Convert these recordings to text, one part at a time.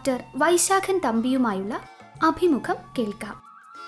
Doctor Vaisakhan തമ്പിയുമായുള്ള അഭിമുഖം കേൾക്കാം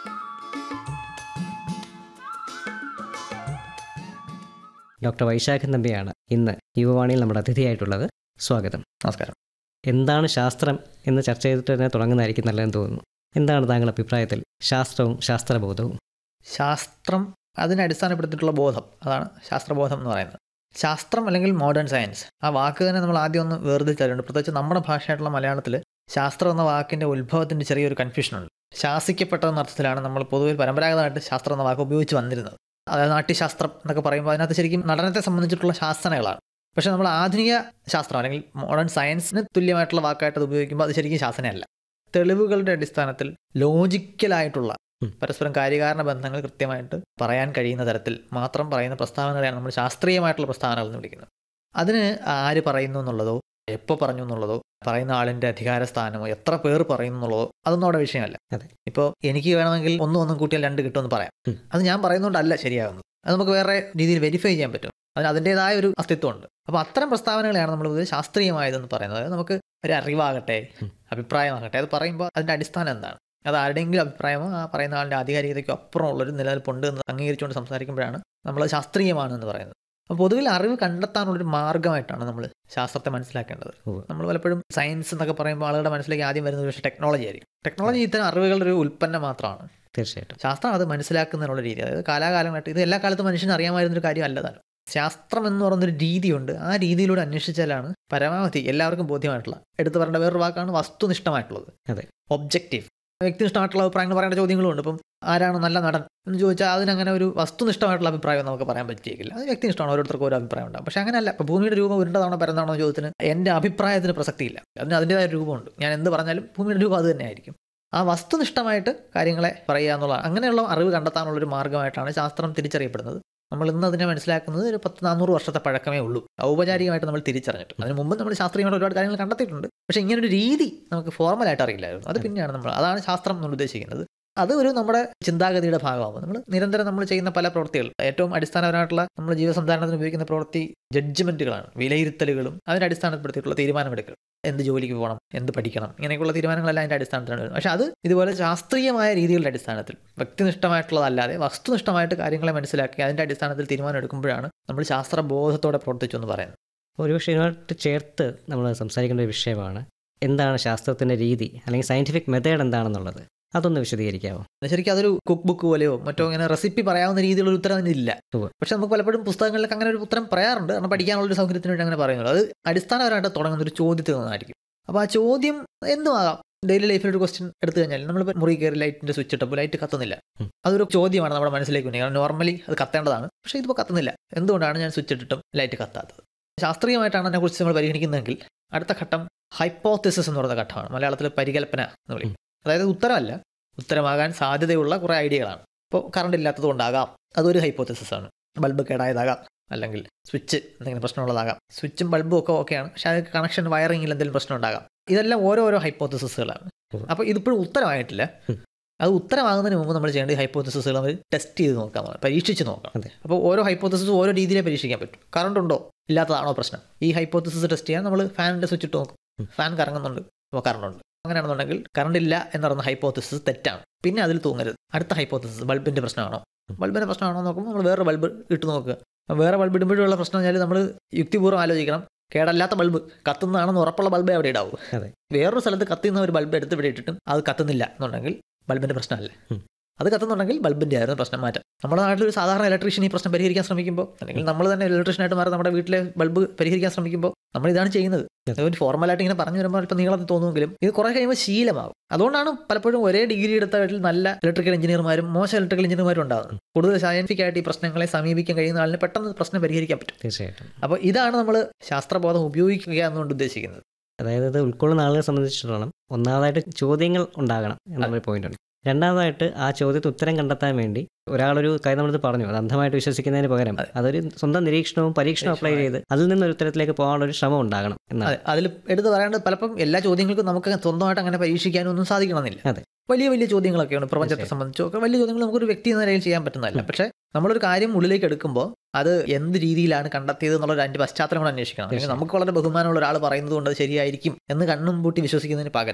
doctor Vaisakhan തമ്പിയാണ് ഇന്ന് യുവവാണിയിൽ നമ്മുടെ അതിഥിയായിട്ടുള്ളത് സ്വാഗതം നമസ്കാരം എന്താണ് ശാസ്ത്രം എന്ന് ചർച്ച ചെയ്തിട്ട് തന്നെ തുടങ്ങുന്നതായിരിക്കും നല്ലതെന്ന് തോന്നുന്നു എന്താണ് താങ്കളുടെ അഭിപ്രായത്തിൽ ശാസ്ത്രവും ശാസ്ത്രബോധവും ശാസ്ത്രം അതിനെ അടിസ്ഥാനപ്പെടുത്തിയിട്ടുള്ള ബോധം അതാണ് ശാസ്ത്രബോധം എന്ന് പറയുന്നത് ശാസ്ത്രം അല്ലെങ്കിൽ മോഡേൺ സയൻസ് ആ വാക്ക് തന്നെ നമ്മൾ ആദ്യം ഒന്ന് വേർതിരിച്ചറിയുന്നുണ്ട് പ്രത്യേകിച്ച് നമ്മുടെ ഭാഷയായിട്ടുള്ള മലയാളത്തിൽ ശാസ്ത്രം എന്ന വാക്കിൻ്റെ ഉത്ഭവത്തിൻ്റെ ചെറിയൊരു കൺഫ്യൂഷനുണ്ട് ശാസിക്കപ്പെട്ടതെന്ന അർത്ഥത്തിലാണ് നമ്മൾ പൊതുവെ പരമ്പരാഗതമായിട്ട് ശാസ്ത്രം എന്ന വാക്ക് ഉപയോഗിച്ച് വന്നിരുന്നത് അതായത് നാട്യശാസ്ത്രം എന്നൊക്കെ പറയുമ്പോൾ അതിനകത്ത് ശരിക്കും നടനത്തെ സംബന്ധിച്ചിട്ടുള്ള ശാസനകളാണ് പക്ഷേ നമ്മൾ ആധുനിക ശാസ്ത്രം അല്ലെങ്കിൽ മോഡേൺ സയൻസിന് തുല്യമായിട്ടുള്ള വാക്കായിട്ട് അത് ഉപയോഗിക്കുമ്പോൾ അത് ശരിക്കും ശാസനയല്ല തെളിവുകളുടെ അടിസ്ഥാനത്തിൽ ലോജിക്കലായിട്ടുള്ള ഉം. പരസ്പരം കാര്യകാരണ ബന്ധങ്ങൾ കൃത്യമായിട്ട് പറയാൻ കഴിയുന്ന തരത്തിൽ മാത്രം പറയുന്ന പ്രസ്താവനകളെയാണ് നമ്മൾ ശാസ്ത്രീയമായിട്ടുള്ള പ്രസ്താവനകൾ എന്ന് വിളിക്കുന്നത് അതിന് ആര് പറയുന്നു എന്നുള്ളതോ എപ്പോൾ പറഞ്ഞു എന്നുള്ളതോ പറയുന്ന ആളിൻ്റെ അധികാര സ്ഥാനമോ എത്ര പേർ പറയുന്നു എന്നുള്ളതോ അതൊന്നും അവിടെ വിഷയമല്ല അതെ. ഇപ്പോൾ എനിക്ക് വേണമെങ്കിൽ ഒന്നും ഒന്നും കൂട്ടിയാൽ രണ്ട് കിട്ടുമെന്ന് പറയാം ഉം. അത് ഞാൻ പറയുന്നതുകൊണ്ടല്ല ശരിയാകുന്നത് അത് നമുക്ക് വേറെ രീതിയിൽ വെരിഫൈ ചെയ്യാൻ പറ്റും അതിന് അതിൻ്റെതായ ഒരു അസ്തിത്വമുണ്ട് അപ്പോൾ അത്തരം പ്രസ്താവനകളെയാണ് നമ്മൾ പൊതുവെ ശാസ്ത്രീയമായതെന്ന് പറയുന്നത് അതായത് നമുക്ക് ഒരു അറിവാകട്ടെ ഉം. അഭിപ്രായമാകട്ടെ അത് പറയുമ്പോൾ അതിൻ്റെ അടിസ്ഥാനം എന്താണ് അത് ആരുടെയെങ്കിലും അഭിപ്രായമോ ആ പറയുന്ന ആളുടെ ആധികാരികതയ്ക്കോ അപ്പുറമുള്ളൊരു നിലനിൽപ്പുണ്ട് എന്ന് അംഗീകരിച്ചുകൊണ്ട് സംസാരിക്കുമ്പോഴാണ് നമ്മൾ ശാസ്ത്രീയമാണ് എന്ന് പറയുന്നത് അപ്പോൾ പൊതുവിൽ അറിവ് കണ്ടെത്താനുള്ളൊരു മാർഗ്ഗമായിട്ടാണ് നമ്മൾ ശാസ്ത്രത്തെ മനസ്സിലാക്കേണ്ടത് ഉവ്വ്. നമ്മൾ പലപ്പോഴും സയൻസ് എന്നൊക്കെ പറയുമ്പോൾ ആളുകളുടെ മനസ്സിലേക്ക് ആദ്യം വരുന്നത് പക്ഷേ ടെക്നോളജി ആയിരിക്കും ടെക്നോളജി ഇത്തരം അറിവുകളുടെ ഒരു ഉൽപ്പന്നം മാത്രമാണ് തീർച്ചയായിട്ടും ശാസ്ത്രം അത് മനസ്സിലാക്കുന്നതിനുള്ള രീതി അതായത് കാലാകാലമായിട്ട് ഇത് എല്ലാ കാലത്തും മനുഷ്യന് അറിയാമായിരുന്നൊരു കാര്യമല്ല താനും ശാസ്ത്രം എന്ന് പറയുന്നൊരു രീതിയുണ്ട് ആ രീതിയിലൂടെ അന്വേഷിച്ചാലാണ് പരമാവധി എല്ലാവർക്കും ബോധ്യമായിട്ടുള്ള എടുത്തു പറയേണ്ട വേറൊരു വാക്കാണ് വസ്തുനിഷ്ഠമായിട്ടുള്ളത് അതെ. ഒബ്ജക്റ്റീവ് വ്യക്തിനിഷ്ഠമായിട്ടുള്ള അഭിപ്രായങ്ങൾ പറയേണ്ട ചോദ്യങ്ങളുണ്ട് ഇപ്പം ആരാണ് നല്ല നടൻ എന്ന് ചോദിച്ചാൽ അതിനങ്ങനെ ഒരു വസ്തുനിഷ്ഠമായിട്ടുള്ള അഭിപ്രായം നമുക്ക് പറയാൻ പറ്റിയേക്കില്ല അത് വ്യക്തിനിഷ്ഠമാണ് ഓരോരുത്തർക്കും ഓരോ അഭിപ്രായം ഉണ്ടാവും പക്ഷേ അങ്ങനെയല്ല ഇപ്പോൾ ഭൂമിയുടെ രൂപം ഉരുണ്ടതാണോ പരന്നാണോ എന്ന് ചോദ്യത്തിന് എൻ്റെ അഭിപ്രായത്തിന് പ്രസക്തിയില്ല അതിന് അതിൻ്റെതായ രൂപമുണ്ട് ഞാൻ എന്ത് പറഞ്ഞാലും ഭൂമിയുടെ രൂപം അത് തന്നെ ആയിരിക്കും ആ വസ്തുനിഷ്ഠമായിട്ട് കാര്യങ്ങളെ പറയുക എന്നുള്ള അങ്ങനെയുള്ള അറിവ് കണ്ടെത്താനുള്ള ഒരു മാർഗ്ഗമായിട്ടാണ് ശാസ്ത്രം തിരിച്ചറിയപ്പെടുന്നത് നമ്മൾ ഇന്ന് അതിനെ മനസ്സിലാക്കുന്നത് ഒരു പത്ത് നാനൂറ് വർഷത്തെ പഴക്കമേ ഉള്ളൂ ഔപചാരികമായിട്ട് നമ്മൾ തിരിച്ചറിഞ്ഞിട്ട് അതിന് മുമ്പ് നമ്മൾ ശാസ്ത്രീയമായിട്ട് ഒരുപാട് കാര്യങ്ങൾ കണ്ടെത്തിയിട്ടുണ്ട് പക്ഷേ ഇങ്ങനൊരു രീതി നമുക്ക് ഫോർമലായിട്ട് അറിയില്ലായിരുന്നു അത് പിന്നെയാണ് നമ്മൾ അതാണ് ശാസ്ത്രം നമ്മൾ ഉദ്ദേശിക്കുന്നത് അത് ഒരു നമ്മുടെ ചിന്താഗതിയുടെ ഭാഗമാകും നമ്മൾ നിരന്തരം നമ്മൾ ചെയ്യുന്ന പല പ്രവൃത്തികൾ ഏറ്റവും അടിസ്ഥാനപരമായിട്ടുള്ള നമ്മൾ ജീവസന്ധാരണത്തിന് ഉപയോഗിക്കുന്ന പ്രവൃത്തി ജഡ്ജ്മെന്റുകളാണ് വിലയിരുത്തലുകളും അതിനെ അടിസ്ഥാനപ്പെടുത്തിയിട്ടുള്ള തീരുമാനമെടുക്കൽ എന്ത് ജോലിക്ക് പോകണം എന്ത് പഠിക്കണം ഇങ്ങനെയൊക്കെയുള്ള തീരുമാനങ്ങളെല്ലാം അതിൻ്റെ അടിസ്ഥാനത്തിലാണ് വരുന്നത് പക്ഷേ അത് ഇതുപോലെ ശാസ്ത്രീയമായ രീതികളുടെ അടിസ്ഥാനത്തിൽ വ്യക്തിനിഷ്ഠമായിട്ടുള്ളതല്ലാതെ വസ്തുനിഷ്ഠമായിട്ട് കാര്യങ്ങളെ മനസ്സിലാക്കി അതിൻ്റെ അടിസ്ഥാനത്തിൽ തീരുമാനം എടുക്കുമ്പോഴാണ് നമ്മൾ ശാസ്ത്രബോധത്തോടെ പ്രവർത്തിച്ചു എന്ന് പറയുന്നത് ഒരുപക്ഷെ ഇതിനോട്ട് ചേർത്ത് നമ്മൾ സംസാരിക്കേണ്ട ഒരു വിഷയമാണ് എന്താണ് ശാസ്ത്രത്തിൻ്റെ രീതി അല്ലെങ്കിൽ സയൻറ്റിഫിക് മെത്തേഡ് എന്താണെന്നുള്ളത് അതൊന്ന് വിശദീകരിക്കാമോ ശരിക്കും അതൊരു കുക്ക് ബുക്ക് പോലെയോ മറ്റോ ഇങ്ങനെ റെസിപ്പി പറയാവുന്ന രീതിയിലുള്ള ഒരു ഉത്തരം അതിനില്ല ഉവ്വ്. പക്ഷെ നമുക്ക് പലപ്പോഴും പുസ്തകങ്ങളിലൊക്കെ അങ്ങനെ ഒരു ഉത്തരം പറയാറുണ്ട് കാരണം പഠിക്കാനുള്ള ഒരു സൗകര്യത്തിന് വേണ്ടി അങ്ങനെ പറയുന്നുള്ളൂ അത് അടിസ്ഥാനപരമായിട്ട് തുടങ്ങുന്ന ഒരു ചോദ്യത്തിൽ നിന്നായിരിക്കും അപ്പോൾ ആ ചോദ്യം എന്തുമാകാം ഡെയിലി ലൈഫിൽ ഒരു ക്വസ്റ്റ്യൻ എടുത്തു കഴിഞ്ഞാൽ നമ്മൾ മുറി കയറി ലൈറ്റിന്റെ സ്വിച്ച് ഇട്ടപ്പോൾ ലൈറ്റ് കത്തുന്നില്ല ഉം. അതൊരു ചോദ്യമാണ് നമ്മുടെ മനസ്സിലേക്ക് വന്നത് കാരണം നോർമലി അത് കത്തേണ്ടതാണ് പക്ഷേ ഇതിപ്പോൾ കത്തുന്നില്ല എന്തുകൊണ്ടാണ് ഞാൻ സ്വിച്ച് ഇട്ടിട്ടും ലൈറ്റ് കത്താത്തത് ശാസ്ത്രീയമായിട്ടാണ് അതിനെക്കുറിച്ച് നമ്മൾ പരിഗണിക്കുന്നതെങ്കിൽ അടുത്ത ഘട്ടം ഹൈപ്പോത്തിസിസ് എന്ന് പറയുന്ന ഘട്ടമാണ് മലയാളത്തിൽ പരികൽപ്പന എന്ന് വിളിക്കും അതായത് ഉത്തരമല്ല ഉത്തരമാകാൻ സാധ്യതയുള്ള കുറേ ഐഡിയകളാണ് ഇപ്പോൾ കറണ്ട് ഇല്ലാത്തത് കൊണ്ടാകാം അതൊരു ഹൈപ്പോത്തിസിസ് ആണ് ബൾബ് കേടായതാകാം അല്ലെങ്കിൽ സ്വിച്ച് എന്തെങ്കിലും പ്രശ്നമുള്ളതാകാം സ്വിച്ചും ബൾബും ഒക്കെ ഓക്കെയാണ് പക്ഷേ അത് കണക്ഷൻ വയറിങ്ങിൽ എന്തെങ്കിലും പ്രശ്നം ഉണ്ടാകാം ഇതെല്ലാം ഓരോരോ ഹൈപ്പോത്തിസിസുകളാണ് ഉം. അപ്പോൾ ഇതിപ്പോഴും ഉത്തരമായിട്ടില്ല ഉം. അത് ഉത്തരമാകുന്നതിന് മുമ്പ് നമ്മൾ ചെയ്യേണ്ട ഹൈപ്പോത്തിസിസുകൾ നമ്മൾ ടെസ്റ്റ് ചെയ്ത് നോക്കാം പരീക്ഷിച്ച് നോക്കാം അതെ. അപ്പോൾ ഓരോ ഹൈപ്പോത്തിസിസും ഓരോ രീതിയിലേ പരീക്ഷിക്കാൻ പറ്റും കറണ്ട് ഉണ്ടോ ഇല്ലാത്തതാണോ പ്രശ്നം ഈ ഹൈപ്പോത്തിസിസ് ടെസ്റ്റ് ചെയ്യാൻ നമ്മൾ ഫാനിൻ്റെ സ്വിച്ച് ഇട്ട് നോക്കും ഉം. ഫാൻ കറങ്ങുന്നുണ്ട് അപ്പോൾ കറണ്ട് ഉണ്ട് അങ്ങനെയാണെന്നുണ്ടെങ്കിൽ കറണ്ട് ഇല്ല എന്ന് പറയുന്ന ഹൈപ്പോത്തിസിസ് തെറ്റാണ് പിന്നെ അതിൽ തൂങ്ങരുത് അടുത്ത ഹൈപ്പോത്തിസിസ് ബൾബിന്റെ പ്രശ്നമാണോ ബൾബിന്റെ പ്രശ്നമാണോ എന്ന് നോക്കുമ്പോൾ നമ്മൾ വേറെ ബൾബ് ഇട്ട് നോക്കുക അപ്പോൾ വേറെ ബൾബ് ഇടുമ്പോഴുള്ള പ്രശ്നം വെച്ചാൽ നമ്മൾ യുക്തിപൂർവ്വം ആലോചിക്കണം കേടല്ലാത്ത ബൾബ് കത്തുന്നതാണെന്ന് ഉറപ്പുള്ള ബൾബേ അവിടെ ഇടാവൂ അതെ. വേറൊരു സ്ഥലത്ത് കത്തുന്ന ഒരു ബൾബ് എടുത്ത് ഇവിടെ ഇട്ടിട്ടും അത് കത്തുന്നില്ല എന്നുണ്ടെങ്കിൽ ബൾബിന്റെ പ്രശ്നമല്ല ഉം. അത് കത്തുന്നുണ്ടെങ്കിൽ ബൾബിന്റെ ആയിരുന്നു പ്രശ്നം മാറ്റാം നമ്മുടെ നാട്ടിൽ ഒരു സാധാരണ ഇലക്ട്രീഷ്യൻ ഈ പ്രശ്നം പരിഹരിക്കാൻ ശ്രമിക്കുമ്പോൾ അല്ലെങ്കിൽ നമ്മൾ തന്നെ ഇലക്ട്രീഷ്യനായിട്ട് മാറി നമ്മുടെ വീട്ടിലെ ബൾബ് പരിഹരിക്കാൻ ശ്രമിക്കുമ്പോൾ നമ്മൾ ഇതാണ് ചെയ്യുന്നത് അതെ. ഒരു ഫോർമലായിട്ട് ഇങ്ങനെ പറഞ്ഞു വരുമ്പോൾ ഇപ്പം നീളത്തിൽ തോന്നുമെങ്കിലും ഇത് കുറേ കഴിയുമ്പോൾ ശീലമാകും അതുകൊണ്ടാണ് പലപ്പോഴും ഒരേ ഡിഗ്രി എടുത്ത വീട്ടിൽ നല്ല ഇലക്ട്രിക്കൽ എഞ്ചിനീയർമാരും മോശം ഇലക്ട്രിക്കൽ എഞ്ചിനീയർമാരും ഉണ്ടാകുന്നത് കൂടുതൽ സയന്റിഫിക് ആയിട്ട് ഈ പ്രശ്നങ്ങളെ സമീപിക്കാൻ കഴിയുന്ന ആളിന് പെട്ടെന്ന് പ്രശ്നം പരിഹരിക്കാൻ പറ്റും തീർച്ചയായിട്ടും അപ്പോൾ ഇതാണ് നമ്മൾ ശാസ്ത്രബോധം ഉപയോഗിക്കുക എന്നുകൊണ്ട് ഉദ്ദേശിക്കുന്നത് അതായത് ഇത് ഉൾക്കൊള്ളുന്ന ആളുകളെ സംബന്ധിച്ചിടത്തോളം ഒന്നാമതായിട്ട് ചോദ്യങ്ങൾ ഉണ്ടാകണം എന്നുള്ളൊരു പോയിന്റ് ഉണ്ട് രണ്ടാമതായിട്ട് ആ ചോദ്യത്തിന് ഉത്തരം കണ്ടെത്താൻ വേണ്ടി ഒരാളൊരു കാര്യം നമ്മളത് പറഞ്ഞു അത് അന്ധമായിട്ട് വിശ്വസിക്കുന്നതിന് പകരം അതെ. അതൊരു സ്വന്തം നിരീക്ഷണവും പരീക്ഷണവും അപ്ലൈ ചെയ്ത് അതിൽ നിന്നൊരു ഉത്തരത്തിലേക്ക് പോകാനുള്ള ഒരു ശ്രമം ഉണ്ടാകണം എന്നാണ് അതെ അതിൽ എടുത്ത് പറയേണ്ടത് പലപ്പം എല്ലാ ചോദ്യങ്ങൾക്കും നമുക്ക് സ്വന്തമായിട്ട് അങ്ങനെ പരീക്ഷിക്കാനൊന്നും സാധിക്കണമെന്നില്ല അതെ. വലിയ വലിയ ചോദ്യങ്ങളൊക്കെയാണ് പ്രപഞ്ചത്തെ തീർച്ചയായും. സംബന്ധിച്ചോ ഒക്കെ വലിയ ചോദ്യങ്ങൾ നമുക്കൊരു വ്യക്തി എന്ന നിലയിൽ ചെയ്യാൻ പറ്റുന്നതല്ല ഉം. പക്ഷേ നമ്മളൊരു കാര്യം ഉള്ളിലേക്ക് എടുക്കുമ്പോൾ അത് എന്ത് രീതിയിലാണ് കണ്ടെത്തിയത് എന്നുള്ളത് അതിന്റെ പശ്ചാത്തലം കൂടെ അന്വേഷിക്കണം അല്ലെങ്കിൽ തീർച്ചയായും. നമുക്ക് വളരെ ബഹുമാനമുള്ള ഒരാൾ പറയുന്നത് കൊണ്ട് അത് ശരിയായിരിക്കും എന്ന് കണ്ണും പൂട്ടി വിശ്വസിക്കുന്നതിന് പകരം